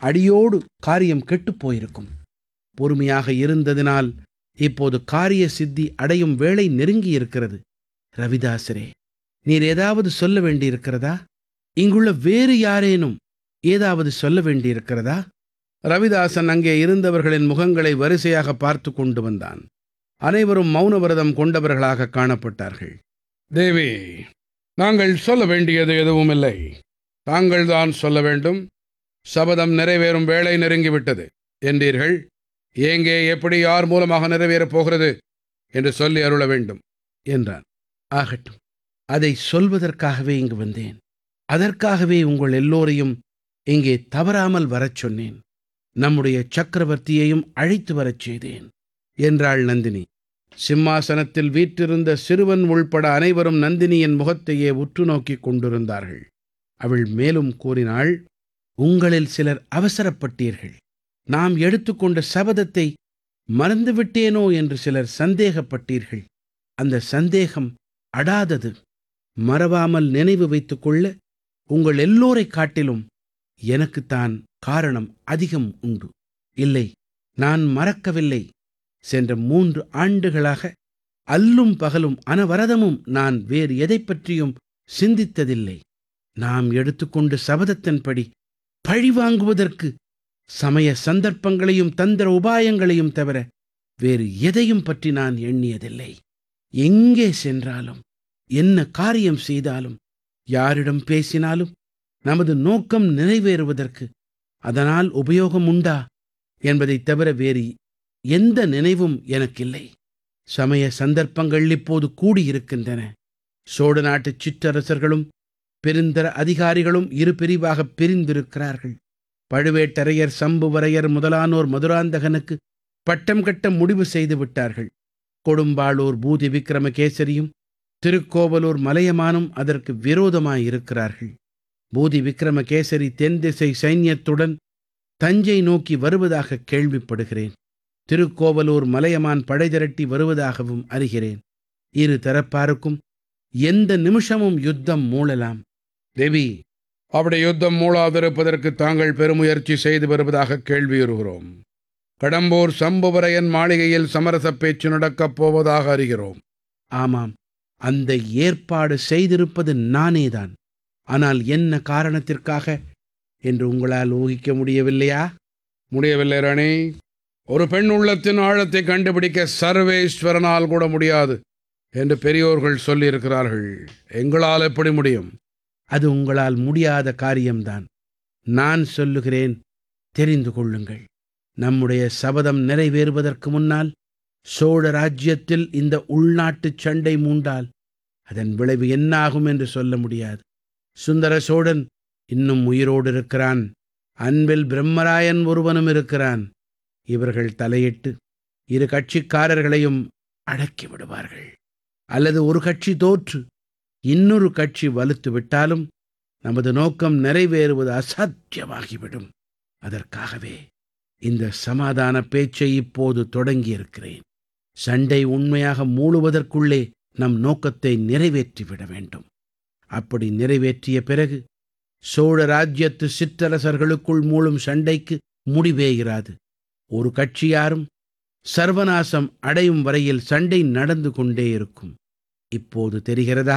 அடியோடு காரியம் கெட்டுப் போயிருக்கும் பொறுமையாக இருந்ததினால் இப்போது காரிய சித்தி அடையும் வேளை நெருங்கி இருக்கிறது ரவிதாசரே நீர் ஏதாவது சொல்ல வேண்டியிருக்கிறதா இங்குள்ள வேறு யாரேனும் ஏதாவது சொல்ல வேண்டியிருக்கிறதா ரவிதாசன் அங்கே இருந்தவர்களின் முகங்களை வரிசையாக பார்த்து கொண்டு வந்தான் அனைவரும் மௌன விரதம் கொண்டவர்களாக காணப்பட்டார்கள் தேவி நாங்கள் சொல்ல வேண்டியது எதுவும் இல்லை தாங்கள் தான் சொல்ல வேண்டும் சபதம் நிறைவேறும் வேளை நெருங்கிவிட்டது என்றீர்கள் எங்கே எப்படி யார் மூலமாக நிறைவேறப் போகிறது என்று சொல்லி அருள வேண்டும் என்றான் ஆகட்டும் அதை சொல்வதற்காகவே இங்கு வந்தேன் அதற்காகவே உங்கள் எல்லோரையும் இங்கே தவறாமல் வரச் சொன்னேன் நம்முடைய சக்கரவர்த்தியையும் அழைத்து வரச் செய்தேன் என்றாள் நந்தினி சிம்மாசனத்தில் வீற்றிருந்த சிறுவன் உள்பட அனைவரும் நந்தினியின் முகத்தையே உற்று நோக்கிக் கொண்டிருந்தார்கள் அவள் மேலும் கூறினாள் உங்களில் சிலர் அவசரப்பட்டீர்கள் நாம் எடுத்துக்கொண்ட சபதத்தை மறந்துவிட்டேனோ என்று சிலர் சந்தேகப்பட்டீர்கள் அந்த சந்தேகம் அடாதது மறவாமல் நினைவு வைத்துக் கொள்ள உங்கள் எல்லோரைக் காட்டிலும் எனக்குத்தான் காரணம் அதிகம் உண்டு இல்லை நான் மறக்கவில்லை சென்ற மூன்று ஆண்டுகளாக அல்லும் பகலும் அனவரதமும் நான் வேறு எதைப் பற்றியும் சிந்தித்ததில்லை நாம் எடுத்துக்கொண்ட சபதத்தின்படி பழி வாங்குவதற்கு சமய சந்தர்ப்பங்களையும் தந்திர உபாயங்களையும் தவிர வேறு எதையும் பற்றி நான் எண்ணியதில்லை எங்கே சென்றாலும் என்ன காரியம் செய்தாலும் யாரிடம் பேசினாலும் நமது நோக்கம் நிறைவேறுவதற்கு அதனால் உபயோகம் உண்டா என்பதைத் தவிர வேறு எந்த நினைவும் எனக்கில்லை சமய சந்தர்ப்பங்கள் இப்போது கூடியிருக்கின்றன சோழ நாட்டுச் சிற்றரசர்களும் பெருந்தர அதிகாரிகளும் இரு பிரிவாகப் பிரிந்திருக்கிறார்கள் பழுவேட்டரையர் சம்புவரையர் முதலானோர் மதுராந்தகனுக்கு பட்டம் கட்ட முடிவு செய்து விட்டார்கள் கொடும்பாளூர் பூதி விக்ரமகேசரியும் திருக்கோவலூர் மலையமானும் அதற்கு விரோதமாயிருக்கிறார்கள் பூதி விக்ரமகேசரி தென் திசை சைன்யத்துடன் தஞ்சை நோக்கி வருவதாக கேள்விப்படுகிறேன் திருக்கோவலூர் மலையமான் படை திரட்டி வருவதாகவும் அறிகிறேன் இரு தரப்பாருக்கும் எந்த நிமிஷமும் யுத்தம் மூளலாம் தேவி அப்படி யுத்தம் மூளாதிருப்பதற்கு தாங்கள் பெருமுயற்சி செய்து வருவதாக கேள்வியுறுகிறோம் கடம்பூர் சம்புவரையன் மாளிகையில் சமரச பேச்சு நடக்கப் போவதாக அறிகிறோம் ஆமாம் அந்த ஏற்பாடு செய்திருப்பது நானேதான் ஆனால் என்ன காரணத்திற்காக என்று உங்களால் ஊகிக்க முடியவில்லையா முடியவில்லை ராணி ஒரு பெண் உள்ளத்தின் ஆழத்தை கண்டுபிடிக்க சர்வேஸ்வரனால் கூட முடியாது என்று பெரியோர்கள் சொல்லியிருக்கிறார்கள் எங்களால் எப்படி முடியும் அது உங்களால் முடியாத காரியம்தான் நான் சொல்லுகிறேன் தெரிந்து கொள்ளுங்கள் நம்முடைய சபதம் நிறைவேறுவதற்கு முன்னால் சோழ ராஜ்யத்தில் இந்த உள்நாட்டுச் சண்டை மூண்டால் அதன் விளைவு என்னாகும் என்று சொல்ல முடியாது சுந்தர சோழன் இன்னும் உயிரோடு இருக்கிறான் அன்பில் பிரம்மராயன் ஒருவனும் இருக்கிறான் இவர்கள் தலையிட்டு இரு கட்சிக்காரர்களையும் அடக்கி விடுவார்கள் அல்லது ஒரு கட்சி தோற்று இன்னொரு கட்சி வலுத்து விட்டாலும் நமது நோக்கம் நிறைவேறுவது அசாத்தியமாகிவிடும் அதற்காகவே இந்த சமாதான பேச்சை இப்போது தொடங்கியிருக்கிறேன் சண்டை உண்மையாக மூழுவதற்குள்ளே நம் நோக்கத்தை நிறைவேற்றிவிட வேண்டும் அப்படி நிறைவேற்றிய பிறகு சோழ ராஜ்யத்து சிற்றரசர்களுக்குள் மூழும் சண்டைக்கு முடிவே இராது ஒரு கட்சியாரும் சர்வநாசம் அடையும் வரையில் சண்டை நடந்து கொண்டே இருக்கும் இப்போது தெரிகிறதா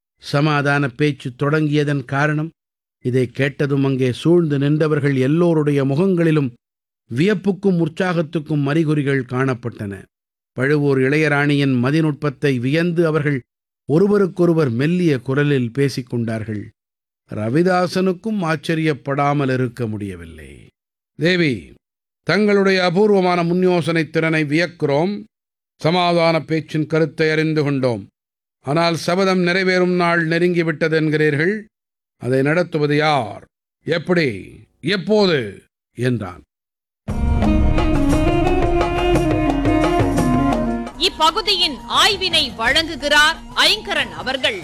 சமாதான பேச்சு தொடங்கியதன் காரணம் இதை கேட்டதும் அங்கே சூழ்ந்து நின்றவர்கள் எல்லோருடைய முகங்களிலும் வியப்புக்கும் உற்சாகத்துக்கும் அறிகுறிகள் காணப்பட்டன பழுவூர் இளையராணியின் மதிநுட்பத்தை வியந்து அவர்கள் ஒருவருக்கொருவர் மெல்லிய குரலில் பேசிக் கொண்டார்கள் ரவிதாசனுக்கும் ஆச்சரியப்படாமல் இருக்க முடியவில்லை தேவி தங்களுடைய அபூர்வமான முன்யோசனை திறனை வியக்கிறோம் சமாதான பேச்சின் கருத்தை அறிந்து கொண்டோம் ஆனால் சபதம் நிறைவேறும் நாள் நெருங்கிவிட்டது என்கிறீர்கள் அதை நடத்துவது யார் எப்படி எப்போது என்றான் இப்பகுதியின் ஆய்வினை வழங்குகிறார் ஐங்கரன் அவர்கள்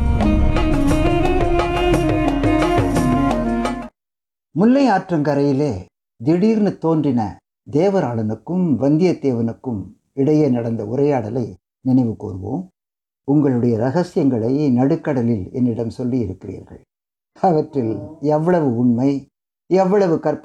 முல்லை ஆற்றங்கரையிலே திடீர்னு தோன்றின தேவராளனுக்கும் வந்தியத்தேவனுக்கும் இடையே நடந்த உரையாடலை நினைவு கூர்வோம் உங்களுடைய ரகசியங்களை நடுக்கடலில் என்னிடம் சொல்லி இருக்கிறீர்கள் அவற்றில் எவ்வளவு உண்மை எவ்வளவு கற்பனை